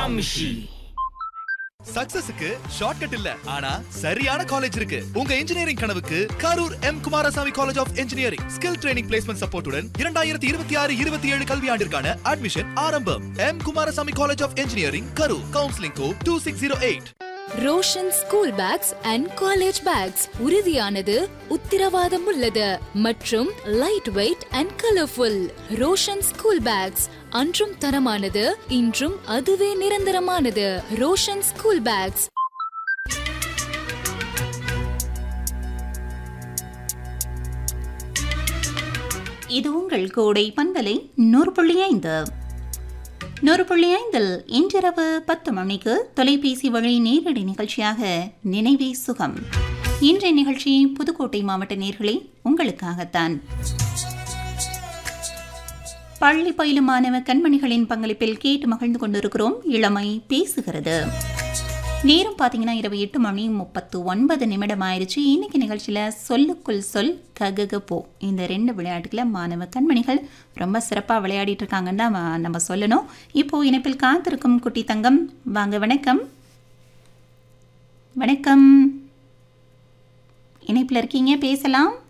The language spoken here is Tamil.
Gramsci. சக்சஸுக்கு ஷார்ட்கட் இல்ல ஆனா சரியான காலேஜ் இருக்கு உங்க இன்ஜினியரிங் கனவுக்கு Karur M Kumarasamy college of engineering skill training placement சப்போர்ட்டுடன் இரண்டாயிரத்தி இருபத்தி ஆறு இருபத்தி ஏழு கல்வியாண்டிற்கான அட்மிஷன் ஆரம்பம் M Kumarasamy college of engineering Karur counselling code two six zero eight Roshan school bags and college bags உறுதியானது உத்திரவாதம் உள்ளது மற்றும் light weight and colourful Roshan school bags அன்றும் தரமானது இன்றும் அதுவே நிரந்தரமானது ரோஷன் ஸ்கூல் பேக்ஸ் இது உங்கள் கோடை பண்பலை நூறு புள்ளி ஐந்து நூறு புள்ளி ஐந்தில் இன்றிரவு பத்து மணிக்கு தொலைபேசி வழி நேரடி நிகழ்ச்சியாக நினைவே சுகம் இன்றைய நிகழ்ச்சி புதுக்கோட்டை மாவட்ட நேர்களே உங்களுக்காகத்தான் பள்ளி பயிலும் மாணவ கண்மணிகளின் பங்களிப்பில் கேட்டு மகிழ்ந்து கொண்டிருக்கிறோம் இளமை பேசுகிறது நேரம் பார்த்தீங்கன்னா இரவு எட்டு மணி முப்பத்து ஒன்பது நிமிடம் ஆயிடுச்சு இன்னைக்கு நிகழ்ச்சியில் சொல்லுக்குள் சொல் ககக போ இந்த ரெண்டு விளையாட்டுகளை மாணவ கண்மணிகள் ரொம்ப சிறப்பாக விளையாடிட்டு இருக்காங்கன்னு தான் வ- நம்ம சொல்லணும் இப்போ இணைப்பில் காத்திருக்கும் குட்டி தங்கம் வாங்க வணக்கம் வணக்கம் இணைப்பில் இருக்கீங்க பேசலாம்